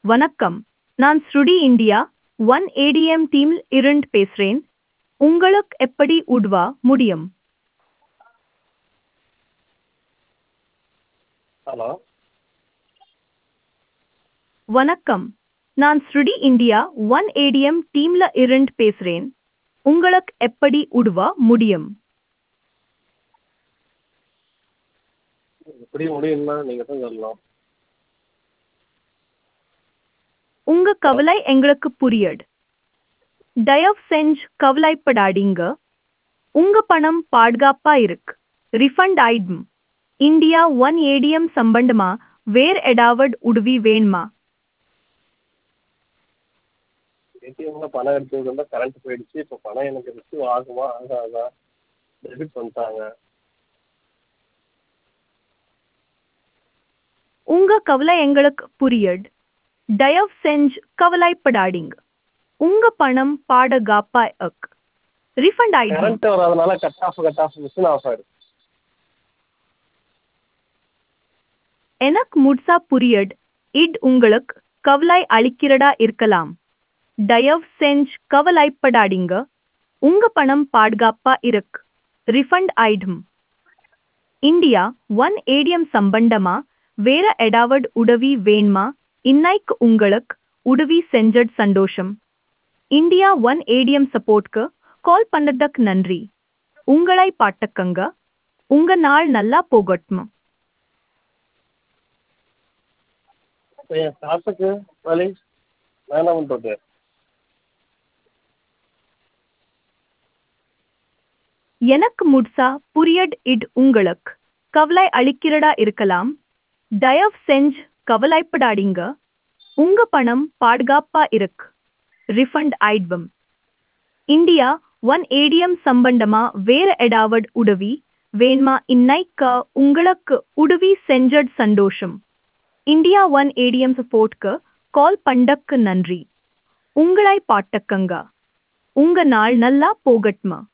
வணக்கம் நான் ஸ்ருடி இந்தியா ஒன் ஏடிஎம் டீமில் இருந்து பேசுகிறேன் உங்களுக்கு எப்படி உதவ முடியும் ஹலோ வணக்கம் நான் ஸ்ருடி இந்தியா ஒன் ஏடிஎம் டீம்ல இருந்து பேசுகிறேன் உங்களுக்கு எப்படி உதவ முடியும் எப்படி முடியும்னா நீங்கள் தான் சொல்லணும் உங்க கவலை எங்களுக்கு புரியுது தயவு செஞ்சு கவலைப்படாதீங்க உங்க பணம் பாதுகாப்பா இருக்கு ரிஃபண்ட் ஆயிடும் இந்தியா ஒன் ஏடிஎம் சம்பந்தமா வேற ஏதாவது உதவி வேணுமா ஏடிஎம்ல பணம் எடுத்தது வந்து கரண்ட் போயிடுச்சு இப்போ பணம் எனக்கு ரிசீவ் ஆகுமா ஆகாதா டெபிட் பண்ணிட்டாங்க உங்க கவலை எங்களுக்கு புரியுது தயவு செஞ்சு கவலைப்படாதீங்க உங்க பணம் பாதுகாப்பா இருக்கு ரிஃபண்ட் ஆயிடும் கரண்ட் வராதனால cut off cut off machine off ஆயிடுச்சு எனக்கு முழுசா புரியுது இட் உங்களுக்கு கவலை அளிக்கிறதா இருக்கலாம் தயவு செஞ்சு கவலைப்படாதீங்க உங்க பணம் பாதுகாப்பா இருக்கு ரிஃபண்ட் ஆயிடும் இந்தியா ஒன் ஏடிஎம் சம்பந்தமா வேற ஏதாவது உதவி வேணுமா இன்னைக்கு உங்களுக்கு உதவி செஞ்சது சந்தோஷம் இந்தியா ஒன் ஏடிஎம் சப்போர்ட்க்கு கால் பண்ணதுக்கு நன்றி உங்களை பாட்டுக்கங்க உங்க நாள் நல்லா போகட்டும் இப்போ என் காசுக்கு வழி நான் என்ன பண்ணுறது எனக்கு முழுசா புரியட் இட் உங்களுக்கு கவலை அளிக்கிறதா இருக்கலாம் தயவு செஞ்சு கவலைப்படாதீங்க உங்க பணம் பாதுகாப்பா இருக்கு ரிஃபண்ட் ஆயிடுவோம் இந்தியா ஒன் ஏடிஎம் சம்பந்தமா வேற ஏதாவது உதவி வேணுமா இன்னைக்கு உங்களுக்கு உதவி செஞ்சது சந்தோஷம் இந்தியா ஒன் ஏடிஎம் சப்போர்ட்க்கு கால் பண்ணக்கு நன்றி உங்களை பாட்டக்கங்க உங்க நாள் நல்லா போகட்மா